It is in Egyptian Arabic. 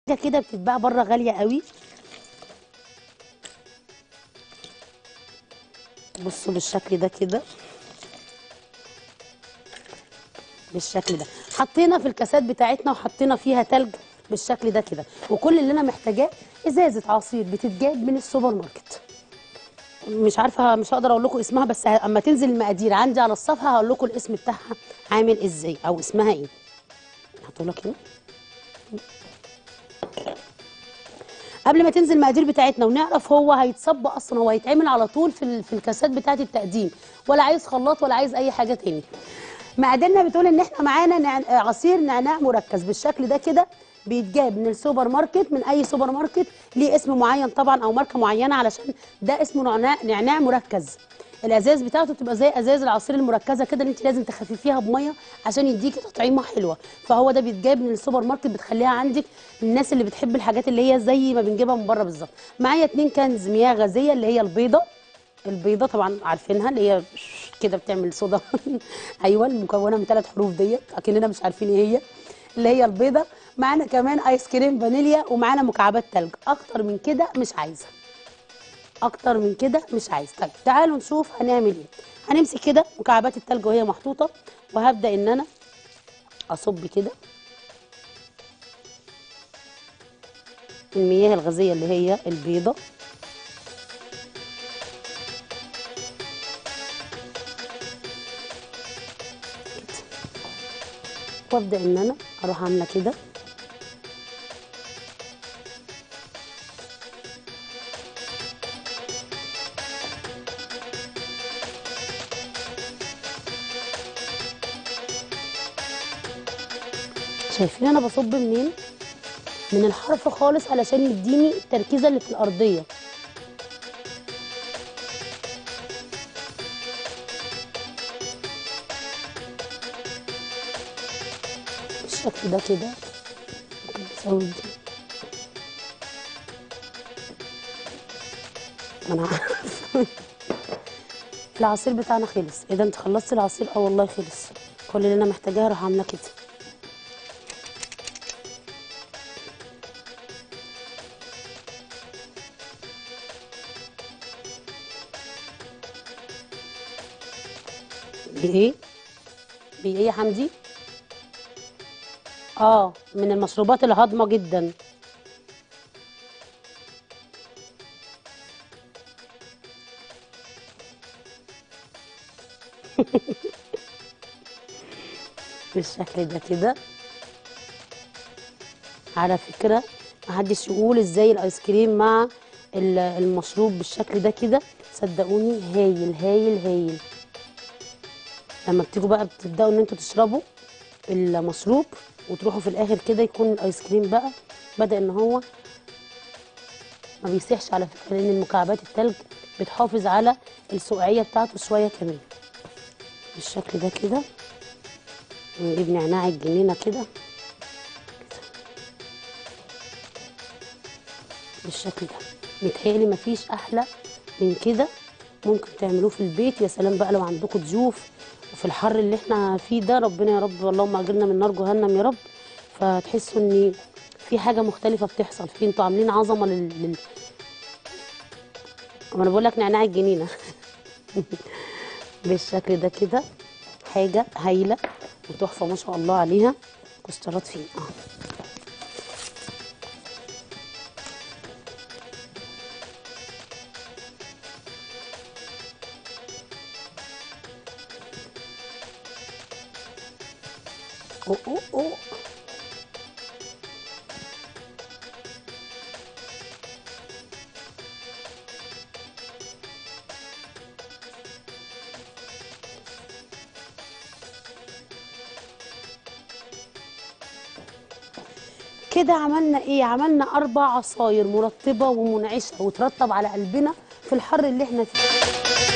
حاجه كده بتتباع بره غاليه قوي بصوا بالشكل ده كده بالشكل ده حطينا في الكاسات بتاعتنا وحطينا فيها تلج بالشكل ده كده وكل اللي انا محتاجاه ازازه عصير بتتجاب من السوبر ماركت مش عارفه مش هقدر اقول لكم اسمها بس ه- اما تنزل المقادير عندي على الصفحه هقول لكم الاسم بتاعها عامل ازاي او اسمها ايه هحطه لك هنا قبل ما تنزل المقادير بتاعتنا ونعرف هو هيتصب اصلا هو هيتعمل على طول في ال- في الكاسات بتاعه التقديم ولا عايز خلاط ولا عايز اي حاجه تاني مقاديرنا بتقول ان احنا معانا نع... عصير نعناع مركز بالشكل ده كده بيتجاب من السوبر ماركت من اي سوبر ماركت ليه اسم معين طبعا او ماركه معينه علشان ده اسمه نعناع نعناع مركز الازاز بتاعته بتبقى زي ازاز العصير المركزه كده اللي انت لازم تخففيها بميه عشان يديكي تطعيمه حلوه فهو ده بيتجاب من السوبر ماركت بتخليها عندك الناس اللي بتحب الحاجات اللي هي زي ما بنجيبها من بره بالظبط معايا اتنين كنز مياه غازيه اللي هي البيضه البيضه طبعا عارفينها اللي هي كده بتعمل صودا ايوه المكونه من ثلاث حروف ديت اكننا مش عارفين ايه هي اللي هي البيضه معانا كمان ايس كريم فانيليا ومعانا مكعبات تلج اكتر من كده مش عايزه اكتر من كده مش عايز طيب تعالوا نشوف هنعمل ايه هنمسك كده مكعبات التلج وهي محطوطه وهبدا ان انا اصب كده المياه الغازيه اللي هي البيضه وابدا ان انا اروح عامله كده شايفين انا بصب منين من الحرف خالص علشان يديني التركيزه اللي في الارضيه بالشكل ده كده ممكن نسوي دي ما انا عارفه العصير بتاعنا خلص ايه ده انت خلصتي العصير اه والله خلص كل اللي انا محتاجاه اروح عامله كده بايه بايه يا حمدي اه من المشروبات الهضمه جدا بالشكل ده كده على فكره محدش يقول ازاي الايس كريم مع ال- المشروب بالشكل ده كده صدقوني هايل هايل هايل لما بتيجوا بقى بتبداوا ان انتوا تشربوا المشروب وتروحوا في الاخر كده يكون الايس كريم بقى بدا ان هو ما بيسيحش على فكره لان المكعبات التلج بتحافظ على السقعيه بتاعته شويه كمان بالشكل ده كده ونجيب نعناع الجنينه كده بالشكل ده متهيألي مفيش احلى من كده ممكن تعملوه في البيت يا سلام بقى لو عندكم ضيوف وفي الحر اللي احنا فيه ده ربنا يا رب اللهم اجرنا من نار جهنم يا رب فتحسوا ان في حاجه مختلفه بتحصل في انتوا عاملين عظمه لل, لل... ما انا بقول لك نعناع الجنينه بالشكل ده كده حاجه هايله وتحفه ما شاء الله عليها كسترات فين اه أوه أوه أوه. كده عملنا ايه عملنا اربع عصاير مرطبه ومنعشه وترطب على قلبنا في الحر اللي احنا فيه